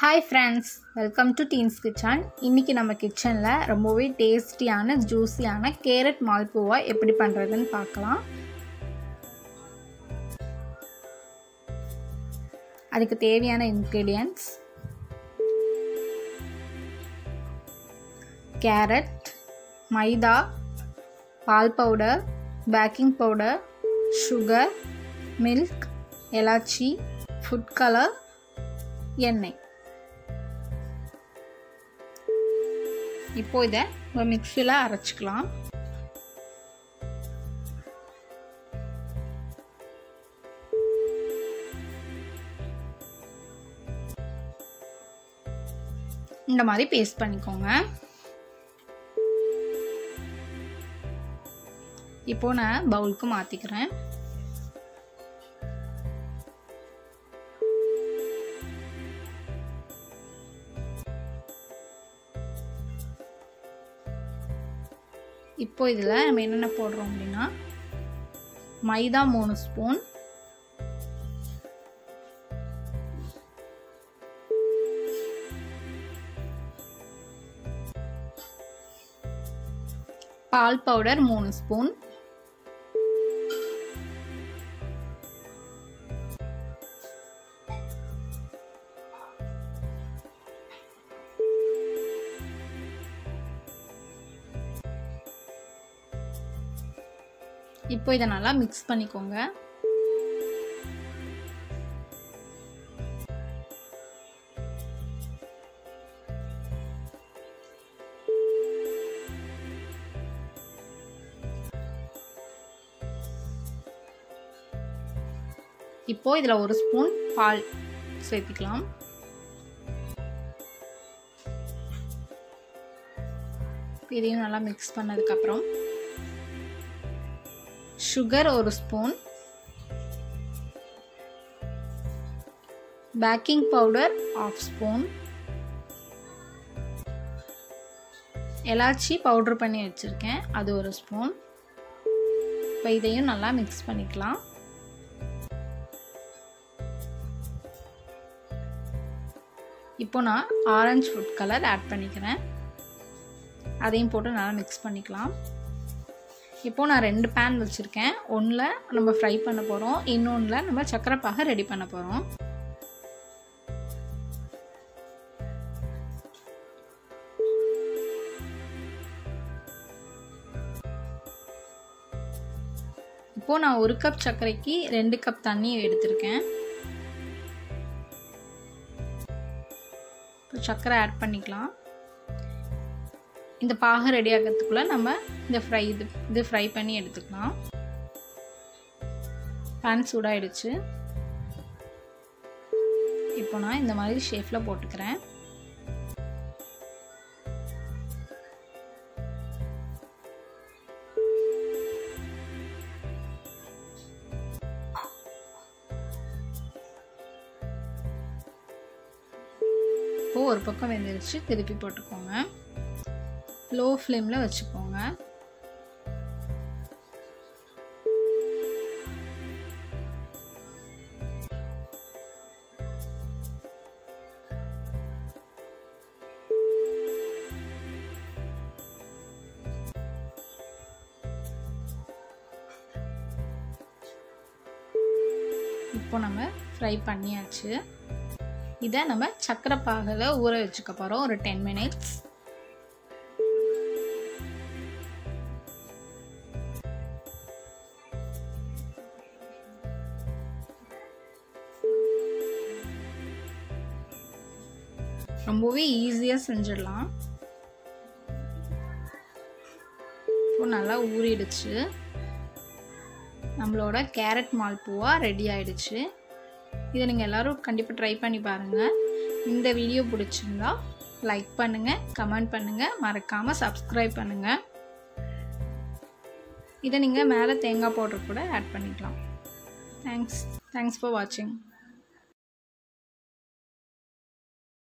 hi friends welcome to teens kitchen இன்றைக்கி நம்ம கிச்சனில் ரொம்பவே டேஸ்டியான ஜூஸியான கேரட் மால்பூவா எப்படி பண்ணுறதுன்னு பார்க்கலாம் அதுக்கு தேவையான இன்க்ரீடியன்ட்ஸ் கேரட் மைதா பால் powder baking powder sugar milk எலாச்சி ஃபுட் கலர் எண்ணெய் இப்போ இதை நம்ம மிக்சியில் அரைச்சிக்கலாம் இந்த மாதிரி பேஸ்ட் பண்ணிக்கோங்க இப்போ நான் பவுலுக்கு மாற்றிக்கிறேன் இப்போ இதில் நம்ம என்னென்ன போடுறோம் அப்படின்னா மைதா மூணு ஸ்பூன் பால் பவுடர் மூணு ஸ்பூன் இப்போ இதை நல்லா மிக்ஸ் பண்ணிக்கோங்க இப்போ இதில் ஒரு ஸ்பூன் பால் சேர்த்துக்கலாம் இதையும் நல்லா மிக்ஸ் பண்ணதுக்கப்புறம் சுகர் ஒரு spoon baking powder half spoon எலாச்சி பவுட்ரு பண்ணி வச்சுருக்கேன் அது ஒரு ஸ்பூன் இப்போ இதையும் நல்லா மிக்ஸ் பண்ணிக்கலாம் இப்போ நான் ஆரஞ்சு ஃபுட் கலர் ஆட் பண்ணிக்கிறேன் அதையும் போட்டு நல்லா மிக்ஸ் பண்ணிக்கலாம் இப்போது நான் ரெண்டு பேன் வச்சுருக்கேன் ஒன்றில் நம்ம ஃப்ரை பண்ண போகிறோம் இன்னொன்றில் நம்ம சக்கரைப்பாக ரெடி பண்ண போகிறோம் இப்போது நான் ஒரு கப் சர்க்கரைக்கு ரெண்டு கப் தண்ணி எடுத்திருக்கேன் இப்போ சர்க்கரை ஆட் பண்ணிக்கலாம் இந்த பாகம் ரெடி ஆகிறதுக்குள்ளே நம்ம இந்த ஃப்ரை இது இது ஃப்ரை பண்ணி எடுத்துக்கலாம் பேன் சூடாயிடுச்சு இப்போ நான் இந்த மாதிரி ஷேஃபில் போட்டுக்கிறேன் இப்போ ஒரு பக்கம் வெந்துருச்சு திருப்பி போட்டுக்கோங்க லோ ஃப்ளேமில் வச்சுக்கோங்க இப்போ நம்ம ஃப்ரை பண்ணியாச்சு இதை நம்ம சக்கரை பாகில் ஊற வச்சுக்க போகிறோம் ஒரு டென் மினிட்ஸ் ரொம்பவே ஈஸியாக செஞ்சிடலாம் இப்போ நல்லா ஊறிடுச்சு நம்மளோட கேரட் மால்பூவா ரெடி ஆயிடுச்சு இதை நீங்கள் எல்லோரும் கண்டிப்பாக ட்ரை பண்ணி பாருங்கள் இந்த வீடியோ பிடிச்சிருந்தா லைக் பண்ணுங்கள் கமெண்ட் பண்ணுங்கள் மறக்காமல் சப்ஸ்கிரைப் பண்ணுங்கள் இதை நீங்கள் மேலே தேங்காய் பவுடர் கூட ஆட் பண்ணிக்கலாம் தேங்க்ஸ் தேங்க்ஸ் ஃபார் வாட்சிங்